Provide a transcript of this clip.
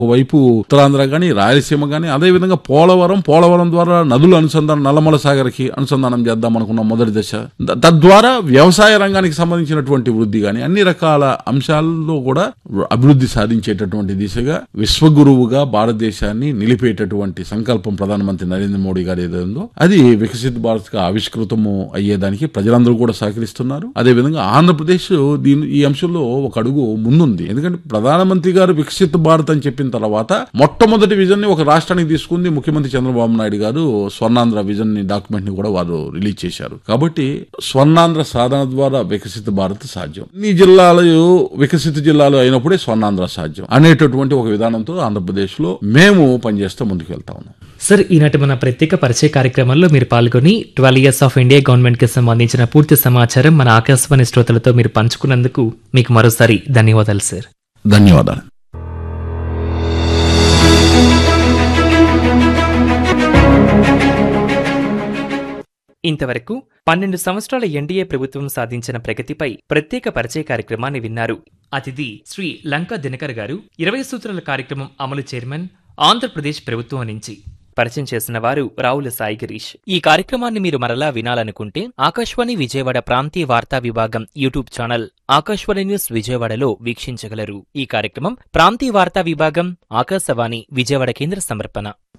వైపు ఉత్తరాంధ్ర గాని రాయలసీమ గాని అదే విధంగా పోలవరం పోలవరం ద్వారా నదుల అనుసంధానం నల్లమల సాగర్కి అనుసంధానం చేద్దాం అనుకున్న మొదటి దశ ద- తద్వారా వ్యవసాయ రంగానికి సంబంధించినటువంటి వృద్ధి గాని అన్ని రకాల అంశాల్లో కూడా అభివృద్ధి సాధించేటటువంటి దిశగా విశ్వగురువుగా భారతదేశాన్ని నిలిపేటటువంటి సంకల్పం ప్రధానమంత్రి నరేంద్ర మోడీ గారు ఏదో ఉందో అది వికసిత్ భారత్ గా ఆవిష్కృతము అయ్యేదానికి ప్రజలందరూ కూడా సహకరిస్తున్నారు అదే విధంగా ఆంధ్రప్రదేశ్ దీని ఈ అంశంలో ఒక అడుగు ముందుంది ఎందుకంటే ప్రధానమంత్రి గారు వికసిత్ భారత్ అని చెప్పిన తర్వాత మొట్టమొదటి విజన్ ని ఒక రాష్ట్రానికి తీసుకుంది ముఖ్యమంత్రి చంద్రబాబు నాయుడు గారు స్వర్ణాంధ్ర విజన్ ని డాక్యుమెంట్ ని కూడా వారు రిలీజ్ చేశారు కాబట్టి స్వర్ణాంధ్ర సాధన ద్వారా వికసిత భారత్ సాధ్యం ఈ జిల్లాలు వికసిత జిల్లాలు అయినప్పుడే స్వర్ణాంధ్ర సాధ్యం అనేటటువంటి ఒక విధానంతో ఆంధ్రప్రదేశ్ లో మేము పనిచేస్తూ ముందుకు వెళ్తా ఉన్నాం సార్ ఈనాటి మన ప్రత్యేక పరిచయ కార్యక్రమంలో మీరు పాల్గొని twelve years of India government కి సంబంధించిన పూర్తి సమాచారం మన ఆకాశవాణి శ్రోతలతో మీరు పంచుకున్నందుకు మీకు మరోసారి ధన్యవాదాలు సార్ ధన్యవాదాలు ఇంతవరకు పన్నెండు సంవత్సరాల ఎన్డీఏ ప్రభుత్వం సాధించిన ప్రగతిపై ప్రత్యేక పరిచయ కార్యక్రమాన్ని విన్నారు అతిథి శ్రీ లంకా దినకర్ గారు ఇరవై సూత్రాల కార్యక్రమం అమలు చైర్మన్ ఆంధ్రప్రదేశ్ ప్రభుత్వం నుంచి పరిచయం చేసిన వారు రావుల సాయి గిరీష్ ఈ కార్యక్రమాన్ని మీరు మరలా వినాలనుకుంటే ఆకాశవాణి విజయవాడ ప్రాంతీయ వార్తా విభాగం యూట్యూబ్ ఛానల్ ఆకాశవాణి న్యూస్ విజయవాడలో వీక్షించగలరు ఈ కార్యక్రమం ప్రాంతీయ వార్తా విభాగం ఆకాశవాణి విజయవాడ కేంద్ర సమర్పణ